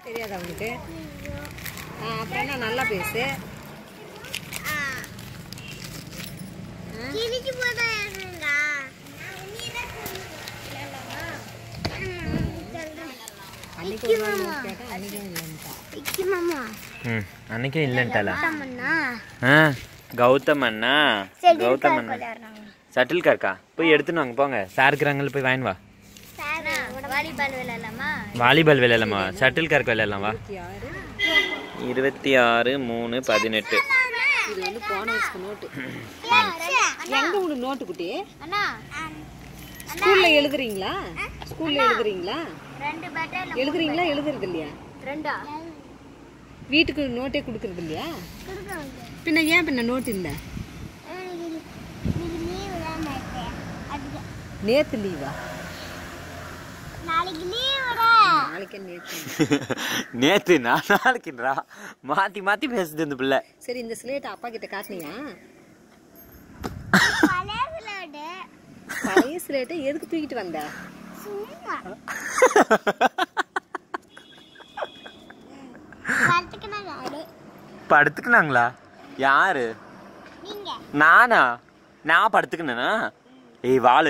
தெரியாது அவனுக்கு ஆ, அப்புறம் என்ன நல்லா பேசு கிழிச்சு போட்டா யாருங்கா அன்னைக்கு ஒரு நாள் note கேட்டேன் அன்னைக்கும் இல்லைன்ட்டா விக்கி மாமா ம் அன்னைக்கும் இல்லைன்ட்டாளா தம்மண்ணா ஆ கௌதம் அண்ணா சரி கௌதம் அண்ணா சட்டில் கார்க்கா போய் எடுத்துன்னு வாங்க போங்க சார் இருக்கிறாங்கள போய் வாங்கி வா வாலிபால் விளையாடலாமா வாலிபால் விளையாடலாமா ஷட்டில் கார்க் விளையாடலாம் வா யாரு இருபத்தி ஆறு மூணு பதினெட்டு இது வந்து போன வருஷம் நோட்டு எங்க உனக்கு நோட்டு குட்டி அண்ணா ஸ்கூல்ல எழுதுறீங்களா ஸ்கூல்ல எழுதுறீங்களா ரெண்டு பேட்டை எழுதுறீங்களா எழுதுறது இல்லையா ரெண்டா வீட்டுக்கு நோட்டே கொடுக்கறது இல்லையா பின்ன ஏன் பின்ன நோட் இல்லை அதுக்கு நேத்து லீவா நாளைக்கு லீவ் நாளைக்கே நேத்து நேத்து நான் நாளைக்குன்றா மாத்தி மாத்தி பேசுது இந்த பிள்ளை சரி இந்த ஸ்லேட் அப்பா கிட்ட காட்டினியா பழைய விளையாடு பழைய ஸ்லேட்டை எதுக்கு தூக்கிட்டு வந்த சும்மா பத்துக்குனா காடு படுத்துக்கினாங்களா யாரு நீங்க நானா நான் படுத்துக்கினேனா ஏய் வாளு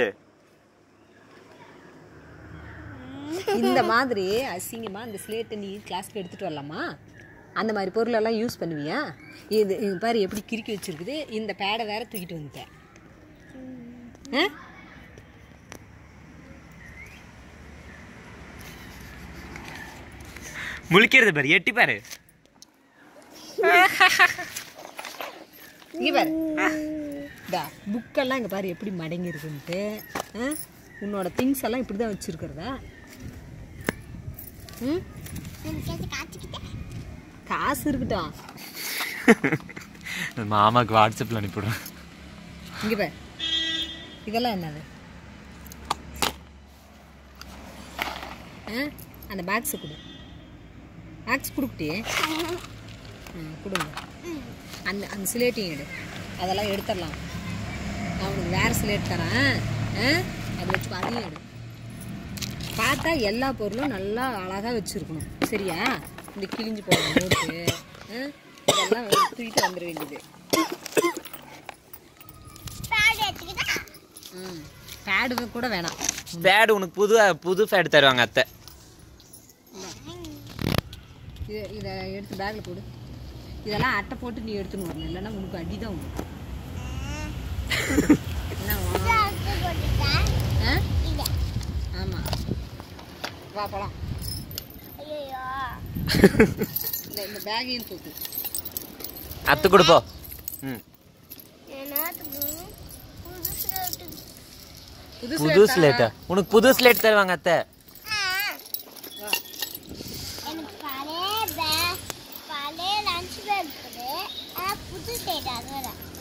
இந்த மாதிரி அசிங்கமா இந்த ஸ்லேட்டை நீ கிளாஸ்க்கு எடுத்துட்டு வரலாமா அந்த மாதிரி பொருளெல்லாம் யூஸ் பண்ணுவியா இது இது பாரு எப்படி கிறுக்கி வச்சிருக்குது இந்த பேடை வேற தூக்கிட்டு வந்துட்டேன் ஆ? முழிக்கிறது பாரு எட்டி பாரு இங்க பாரு டா புக்கெல்லாம் இங்க பாரு எப்படி மடங்கி இருக்குன்ட்டு ஆ? உன்னோட திங்ஸ் எல்லாம் இப்படி தான் வச்சிருக்கிறதா ம் எனக்கு காய்ச்சிக்கிட்டேன் காசு இருக்கட்டும் மாமாக்கு வாட்ஸ்அப்ல அனுப்பிவிடுறேன் இங்க பாரு இதெல்லாம் என்னது ஆ அந்த பேக்ஸை கொடு பேக்ஸ் கொடுக்குட்டி ம் கொடுங்க அந்த அந்த சிலேட்டையும் எடு அதெல்லாம் எடுத்துடலாம் நான் உனக்கு வேறு சிலேட் தரேன் ஆ அதை வச்சு அதையும் எடு பார்த்தா எல்லா பொருளும் நல்லா அழகாக வச்சுருக்கணும் சரியா இந்த கிழிஞ்சு போகிற நோட்டு ஆ இதெல்லாம் தூக்கிட்டு வந்துட வேண்டியது பேட் எடுத்துக்கிட்டா ம் பேடு கூட வேணாம் பேடு உனக்கு புது புது பேடு தருவாங்க அத்தை இதை இதை எடுத்து பேக்கில் போடு இதெல்லாம் அட்டை போட்டு நீ எடுத்துன்னு வரணும் இல்லைன்னா உனக்கு அடி தான் உண்டு என்ன வா? அடுத்து போட்டுட்டேன் ஆ இதை ஆமாம் வா போலாம் ஐயோ இந்த இந்த பேக்கையும் தூக்கு அத்தை கொடுப்போ ம் என்னத்துக்கு புது ஷர்ட்டு புது புது ஸ்லேட்டா உனக்கு புது ஸ்லேட் தருவாங்க அத்தை வா எனக்கு பழைய பேக் பழைய லஞ்ச் பேக் இருக்குது ஆ, புது ஸ்டேட் அது வேற